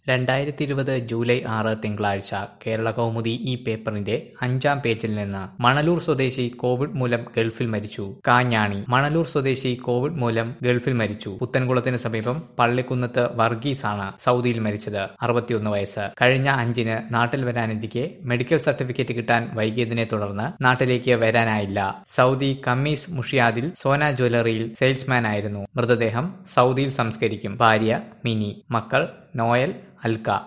രണ്ടായിരത്തി ഇരുപത് ജൂലൈ ആറ് തിങ്കളാഴ്ച കേരള കൗമുദി ഈ പേപ്പറിന്റെ അഞ്ചാം പേജിൽ നിന്ന് മണലൂർ സ്വദേശി കോവിഡ് മൂലം ഗൾഫിൽ മരിച്ചു കാഞ്ഞാണി മണലൂർ സ്വദേശി കോവിഡ് മൂലം ഗൾഫിൽ മരിച്ചു പുത്തൻകുളത്തിന് സമീപം പള്ളിക്കുന്നത്ത് വർഗീസ് ആണ് സൗദിയിൽ മരിച്ചത് അറുപത്തിയൊന്ന് വയസ്സ് കഴിഞ്ഞ അഞ്ചിന് നാട്ടിൽ വരാനിരിക്കെ മെഡിക്കൽ സർട്ടിഫിക്കറ്റ് കിട്ടാൻ വൈകിയതിനെ തുടർന്ന് നാട്ടിലേക്ക് വരാനായില്ല സൗദി കമ്മീസ് മുഷിയാദിൽ സോന ജ്വല്ലറിയിൽ സെയിൽസ്മാൻ ആയിരുന്നു മൃതദേഹം സൗദിയിൽ സംസ്കരിക്കും ഭാര്യ മിനി മക്കൾ നോയൽ അൽക്ക